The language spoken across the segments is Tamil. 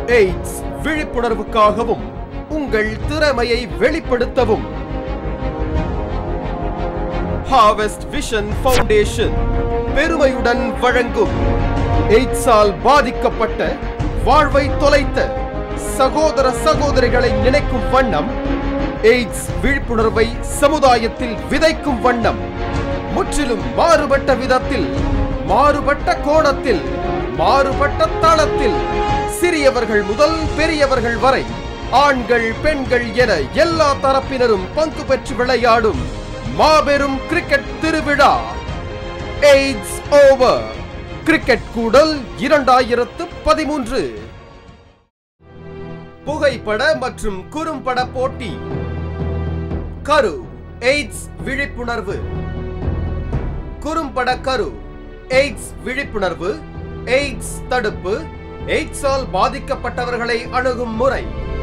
எய்ட்ஸ் விழிப்புணர்வுக்காகவும் உங்கள் திறமையை வெளிப்படுத்தவும் ஹார்வெஸ்ட் விஷன் ஃபவுண்டேஷன் பெருமையுடன் வழங்கும் எய்ட்ஸால் பாதிக்கப்பட்ட வாழ்வை தொலைத்த சகோதர சகோதரிகளை நினைக்கும் வண்ணம் எய்ட்ஸ் விழிப்புணர்வை சமுதாயத்தில் விதைக்கும் வண்ணம் முற்றிலும் மாறுபட்ட விதத்தில் மாறுபட்ட கோணத்தில் மாறுபட்ட தளத்தில் சிறியவர்கள் முதல் பெரியவர்கள் வரை ஆண்கள் பெண்கள் என எல்லா தரப்பினரும் பங்கு பெற்று விளையாடும் மாபெரும் கிரிக்கெட் திருவிழா எய்ட்ஸ் ஓவர் கிரிக்கெட் கூடல் இரண்டாயிரத்து பதிமூன்று புகைப்பட மற்றும் குறும்பட போட்டி கரு எய்ட்ஸ் விழிப்புணர்வு குறும்பட கரு எய்ட்ஸ் விழிப்புணர்வு எய்ட்ஸ் தடுப்பு எய்ட்ஸால் பாதிக்கப்பட்டவர்களை அணுகும் முறை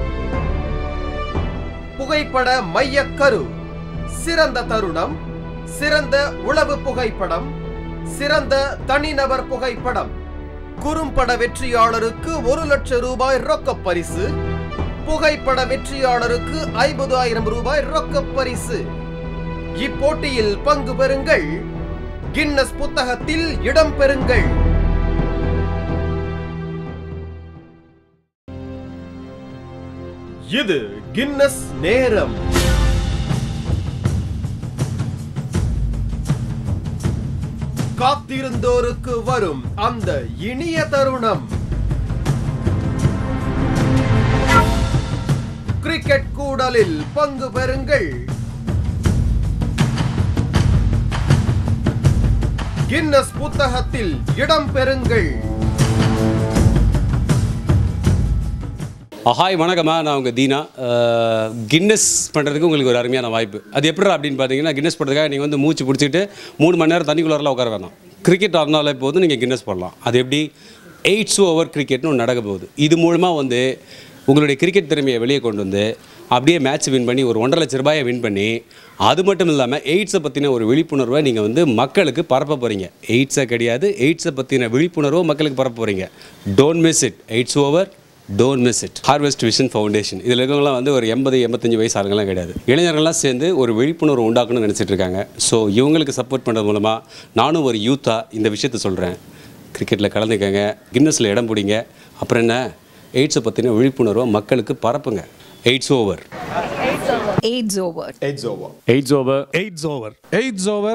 புகைப்பட மையக்கரு சிறந்த தருணம் சிறந்த உளவு புகைப்படம் சிறந்த தனிநபர் புகைப்படம் குறும்பட வெற்றியாளருக்கு ஒரு லட்சம் ரூபாய் ரொக்க பரிசு புகைப்பட வெற்றியாளருக்கு ஐம்பதாயிரம் ரூபாய் ரொக்க பரிசு இப்போட்டியில் பங்கு பெறுங்கள் கின்னஸ் புத்தகத்தில் இடம் பெறுங்கள் இது கின்னஸ் நேரம் காத்திருந்தோருக்கு வரும் அந்த இனிய தருணம் கிரிக்கெட் கூடலில் பங்கு பெறுங்கள் கின்னஸ் புத்தகத்தில் இடம் பெறுங்கள் ஹாய் வணக்கம்மா நான் உங்கள் தீனா அஹ், கின்னஸ் பண்ணுறதுக்கு உங்களுக்கு ஒரு அருமையான வாய்ப்பு அது எப்படிடா அப்படின்னு பார்த்தீங்கன்னா கின்னஸ் பண்ணுறதுக்காக நீங்கள் வந்து மூச்சு பிடிச்சிட்டு மூணு மணி நேரம் தண்ணிக்குள்ளாரில் உட்கார வேணாம் கிரிக்கெட் ஆடினாலே போது நீங்கள் கின்னஸ் பண்ணலாம் அது எப்படி எயிட்ஸ் ஓவர் கிரிக்கெட்னு ஒன்று நடக்க போகுது இது மூலமாக வந்து உங்களுடைய கிரிக்கெட் திறமையை வெளியே கொண்டு வந்து அப்படியே மேட்ச் வின் பண்ணி ஒரு ஒன்றரை லட்ச ரூபாயை வின் பண்ணி அது மட்டும் இல்லாமல் எய்ட்ஸை பற்றின ஒரு விழிப்புணர்வை நீங்கள் வந்து மக்களுக்கு பரப்ப போகிறீங்க எய்ட்ஸை கிடையாது எய்ட்ஸை பற்றின விழிப்புணர்வை மக்களுக்கு பரப்ப போகிறீங்க don't miss it AIDS over don't miss it Harvest Vision Foundation இதில் இருக்கவங்களாம் வந்து ஒரு எண்பது எண்பத்தஞ்சு வயசு ஆளுங்கலாம் கிடையாது இளைஞர்கள்லாம் சேர்ந்து ஒரு விழிப்புணர்வு உண்டாக்கணும்னு நினச்சிட்டு இருக்காங்க ஸோ இவங்களுக்கு சப்போர்ட் பண்ணுறது மூலமாக நானும் ஒரு யூத்தாக இந்த விஷயத்த சொல்கிறேன் கிரிக்கெட்டில் கலந்துக்கங்க கின்னஸில் இடம் பிடிங்க அப்புறம் என்ன எய்ட்ஸை பற்றின விழிப்புணர்வை மக்களுக்கு பரப்புங்க AIDS over AIDS over. It's over. AIDS over AIDS over AIDS over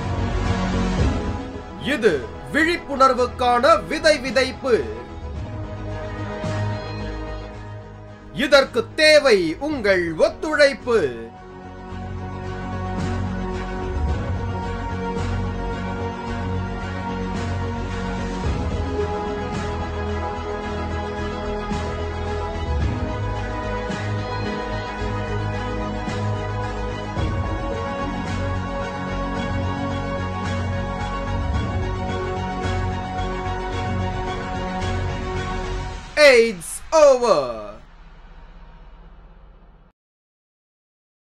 இது விழிப்புணர்வுக்கான விதை விதைப்பு இதற்கு தேவை உங்கள் ஒத்துழைப்பு AIDS over.